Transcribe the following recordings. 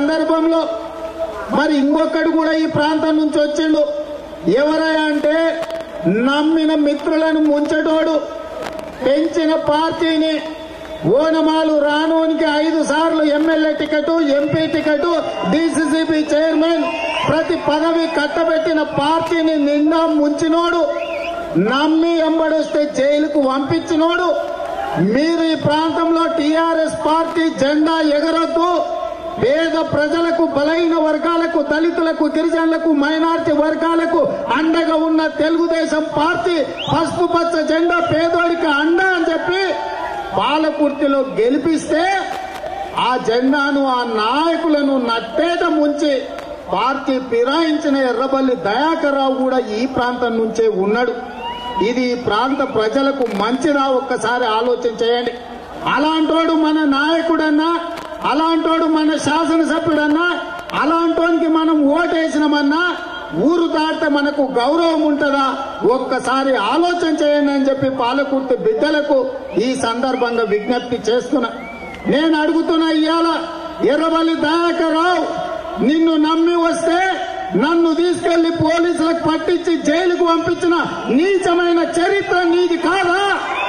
సందర్భంలో మరి ఇంకొకడు కూడా ఈ ప్రాంతం నుంచి వచ్చిండు ఎవరయ్యా అంటే నమ్మిన మిత్రులను ముంచటోడు పెంచిన పార్టీని ఓనమాలు రానోనికి ఐదు సార్లు MLA ticket MP ticket DCCB chairman ప్రతి పదవి కట్టబెట్టిన పార్టీని నిండా ముంచినోడు నమ్మి ఎంబడొస్తే జైలుకు పంపించినోడు మీరు ఈ ప్రాంతంలో టీఆర్ఎస్ పార్టీ జెండా ఎగరొద్దు పేద ప్రజలకు బలైన వర్గాలకు దళితులకు గిరిజనులకు మైనార్టీ వర్గాలకు అండగా ఉన్న తెలుగుదేశం పార్టీ పసుపు పచ్చ జెండా పేదోడికి అండ అని చెప్పి పాలకుర్తిలో గెలిపిస్తే ఆ జెండాను ఆ నాయకులను నట్టేట ముంచి పార్టీ ఫిరాయించిన ఎర్రబల్లి దయాకర్రావు కూడా ఈ ప్రాంతం నుంచే ఉన్నాడు ఇది ఈ ప్రాంత ప్రజలకు మంచిదా ఒక్కసారి ఆలోచన చేయండి అలాంటోడు మన నాయకుడన్నా అలాంటోడు మన శాసనసభ్యుడన్నా అలాంటోనికి మనం ఓటేసినామన్నా ఊరు దాటితే మనకు గౌరవం ఉంటుందా ఒక్కసారి ఆలోచన చేయండి అని చెప్పి పాలకుర్తి బిడ్డలకు ఈ సందర్భంగా విజ్ఞప్తి చేస్తున్నా నేను అడుగుతున్నా ఇవాళ ఎర్రబల్లి దయాకర్ రావు నిన్ను నమ్మి వస్తే నన్ను తీసుకెళ్లి పోలీసులకు పట్టించి జైలుకు పంపించిన నీచమైన చరిత్ర నీది కాదా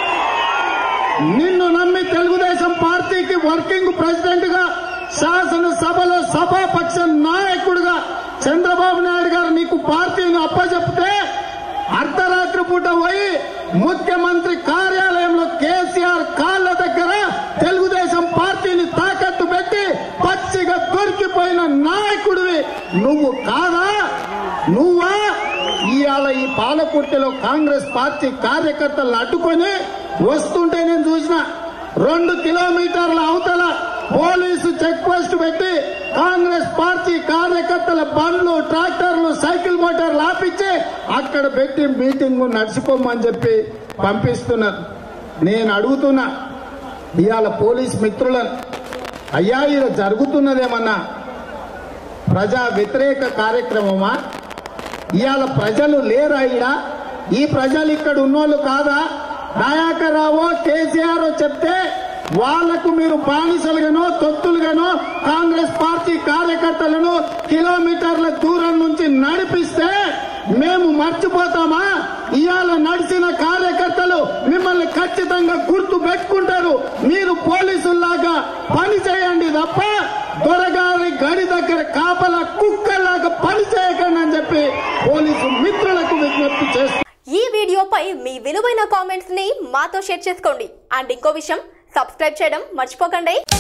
నిన్ను నమ్మి తెలుగుదేశం పార్టీకి వర్కింగ్ ప్రెసిడెంట్ గా శాసనసభలో సభాపక్ష నాయకుడిగా చంద్రబాబు నాయుడు గారు నీకు పార్టీని అప్పచెప్తే అర్ధరాత్రి పూట పోయి ముఖ్యమంత్రి కార్యాలయంలో కేసీఆర్ కాళ్ళ దగ్గర తెలుగుదేశం పార్టీని తాకట్టు పెట్టి పచ్చిగా దొరికిపోయిన నాయకుడివి నువ్వు కాదా నువ్వా ఇవాళ ఈ పాలకుర్తిలో కాంగ్రెస్ పార్టీ కార్యకర్తలను అడ్డుకొని వస్తుంటే నేను చూసిన రెండు కిలోమీటర్ల అవతల పోలీసు చెక్ పోస్ట్ పెట్టి కాంగ్రెస్ పార్టీ కార్యకర్తల బండ్లు ట్రాక్టర్లు సైకిల్ మోటార్లు ఆపించి అక్కడ పెట్టి మీటింగ్ నడిచిపోమని చెప్పి పంపిస్తున్నారు నేను అడుగుతున్నా ఇవాళ పోలీస్ మిత్రులను అయ్యా ఇది జరుగుతున్నదేమన్నా ప్రజా వ్యతిరేక కార్యక్రమమా ఇవాళ ప్రజలు లేరా ఈడ ఈ ప్రజలు ఇక్కడ ఉన్నోళ్ళు కాదా దయాకర్ రావో కేసీఆర్ చెప్తే వాళ్లకు మీరు బానిసలుగానో తొత్తులుగానో కాంగ్రెస్ పార్టీ కార్యకర్తలను కిలోమీటర్ల దూరం నుంచి నడిపిస్తే మేము మర్చిపోతామా ఇవాళ నడిచిన కార్యకర్తలు మిమ్మల్ని ఖచ్చితంగా గుర్తు పెట్టుకుంటారు మీరు పోలీసుల్లాగా పని చేయండి తప్ప దొరగారి గడి దగ్గర కాపల కుక్కలాగా పని చేయకండి అని చెప్పి పోలీసు మిత్రులకు విజ్ఞప్తి చేస్తున్నారు ఈ వీడియోపై మీ విలువైన కామెంట్స్ ని మాతో షేర్ చేసుకోండి అండ్ ఇంకో విషయం సబ్స్క్రైబ్ చేయడం మర్చిపోకండి